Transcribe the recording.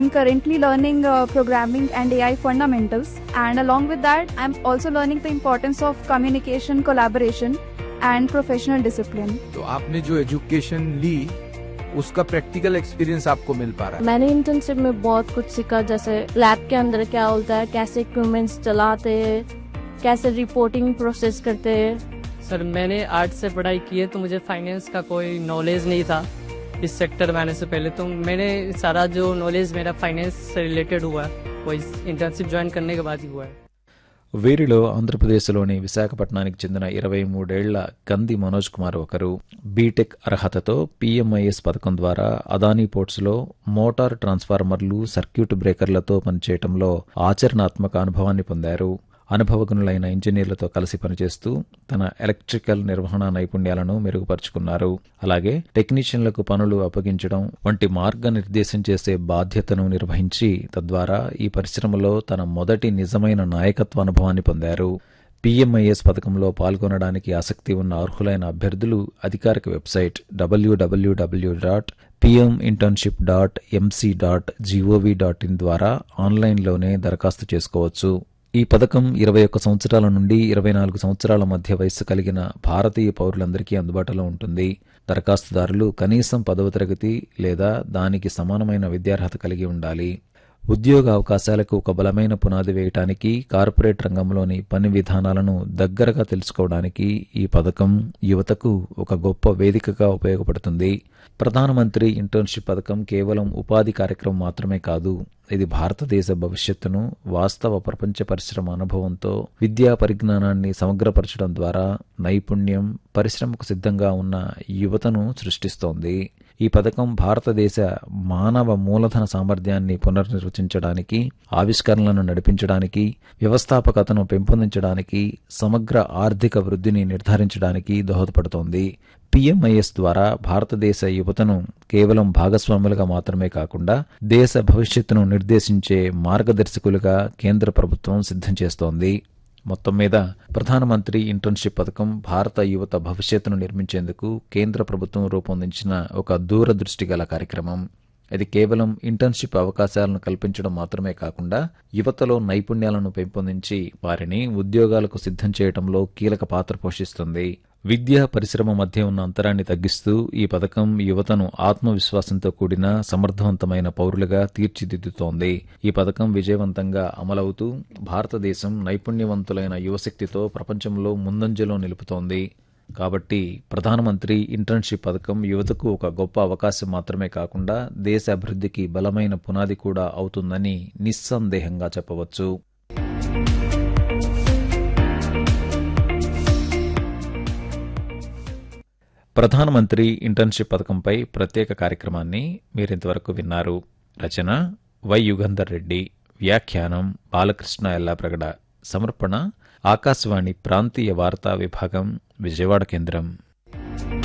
I'm currently learning uh, programming and AI fundamentals, and along with that, I'm also learning the importance of communication, collaboration, and professional discipline. तो आपने जो education ली उसका practical experience आपको मिल पा रहा है मैंने इंटर्नशिप में बहुत कुछ सीखा जैसे लैब के अंदर क्या होता है कैसे इक्विपमेंट्स चलाते हैं कैसे रिपोर्टिंग प्रोसेस करते हैं सर मैंने आर्ट से पढ़ाई की है तो मुझे फाइनेंस का कोई नॉलेज नहीं था इस सेक्टर में आने से पहले तो मैंने सारा जो नॉलेज मेरा फाइनेंस से रिलेटेड हुआ है वो इस इंटर्नशिप ज्वाइन करने के बाद ही हुआ है వీరిలో ఆంధ్రప్రదేశ్లోని విశాఖపట్నానికి చెందిన ఇరవై మూడేళ్ల కంది మనోజ్ కుమార్ ఒకరు బీటెక్ అర్హతతో పీఎంఐఎస్ పథకం ద్వారా అదానీ పోర్ట్స్లో మోటార్ ట్రాన్స్ఫార్మర్లు సర్క్యూట్ బ్రేకర్లతో పనిచేయటంలో ఆచరణాత్మక అనుభవాన్ని పొందారు అనుభవజ్ఞులైన ఇంజనీర్లతో కలిసి పనిచేస్తూ తన ఎలక్ట్రికల్ నిర్వహణ నైపుణ్యాలను మెరుగుపరుచుకున్నారు అలాగే టెక్నీషియన్లకు పనులు అప్పగించడం వంటి మార్గనిర్దేశం చేసే బాధ్యతను నిర్వహించి తద్వారా ఈ పరిశ్రమలో తన మొదటి నిజమైన నాయకత్వ అనుభవాన్ని పొందారు పీఎంఐఎస్ పథకంలో పాల్గొనడానికి ఆసక్తి ఉన్న అర్హులైన అభ్యర్థులు అధికారిక వెబ్సైట్ డబ్ల్యూడబ్ల్యూడబ్ల్యూ dot PM internship dot MC dot G O V dot in ద్వారా ఆన్లైన్లోనే దరఖాస్తు చేసుకోవచ్చు ఈ పథకం ఇరవై ఒక్క సంవత్సరాల నుండి ఇరవై నాలుగు సంవత్సరాల మధ్య వయస్సు కలిగిన భారతీయ పౌరులందరికీ అందుబాటులో ఉంటుంది దరఖాస్తుదారులు కనీసం పదవ తరగతి లేదా దానికి సమానమైన విద్యార్హత కలిగి ఉండాలి ఉద్యోగ అవకాశాలకు ఒక బలమైన పునాది వేయటానికి కార్పొరేట్ రంగంలోని పని విధానాలను దగ్గరగా తెలుసుకోవడానికి ఈ పథకం యువతకు ఒక గొప్ప వేదికగా ఉపయోగపడుతుంది ప్రధానమంత్రి ఇంటర్న్షిప్ పథకం కేవలం ఉపాధి కార్యక్రమం మాత్రమే కాదు ఇది భారతదేశ భవిష్యత్తును వాస్తవ ప్రపంచ పరిశ్రమ అనుభవంతో విద్యా పరిజ్ఞానాన్ని సమగ్రపరచడం ద్వారా నైపుణ్యం పరిశ్రమకు సిద్ధంగా ఉన్న యువతను సృష్టిస్తోంది ఈ పథకం భారతదేశ మానవ మూలధన సామర్థ్యాన్ని పునర్నిర్వచించడానికి ఆవిష్కరణలను నడిపించడానికి వ్యవస్థాపకతను పెంపొందించడానికి సమగ్ర ఆర్థిక వృద్ధిని నిర్ధారించడానికి దోహదపడుతోంది పీఎంఐఎస్ ద్వారా భారతదేశ యువతను కేవలం భాగస్వాములుగా మాత్రమే కాకుండా దేశ భవిష్యత్తును నిర్దేశించే మార్గదర్శకులుగా కేంద్ర ప్రభుత్వం సిద్ధం చేస్తోంది మొత్తం మీద ప్రధానమంత్రి ఇంటర్న్షిప్ పథకం భారత యువత భవిష్యత్తును నిర్మించేందుకు కేంద్ర ప్రభుత్వం రూపొందించిన ఒక దూరదృష్టి గల కార్యక్రమం ఇది కేవలం ఇంటర్న్షిప్ అవకాశాలను కల్పించడం మాత్రమే కాకుండా యువతలో నైపుణ్యాలను పెంపొందించి వారిని ఉద్యోగాలకు సిద్ధం చేయడంలో కీలక పాత్ర పోషిస్తుంది విద్యా పరిశ్రమ మధ్య ఉన్న అంతరాన్ని తగ్గిస్తూ ఈ పథకం యువతను ఆత్మవిశ్వాసంతో కూడిన సమర్థవంతమైన పౌరులుగా తీర్చిదిద్దుతోంది ఈ పథకం విజయవంతంగా అమలవుతూ భారతదేశం నైపుణ్యవంతులైన యువశక్తితో ప్రపంచంలో ముందంజలో నిలుపుతోంది కాబట్టి ప్రధానమంత్రి ఇంటర్న్షిప్ పథకం యువతకు ఒక గొప్ప అవకాశం మాత్రమే కాకుండా దేశ అభివృద్ధికి బలమైన పునాది కూడా అవుతుందని నిస్సందేహంగా చెప్పవచ్చు ప్రధానమంత్రి ఇంటర్న్షిప్ పథకంపై ప్రత్యేక కార్యక్రమాన్ని మీరింతవరకు విన్నారు రచన వై యుగంధర్ రెడ్డి వ్యాఖ్యానం బాలకృష్ణ ఎల్లాప్రగడ సమర్పణ ఆకాశవాణి ప్రాంతీయ వార్తా విభాగం విజయవాడ కేంద్రం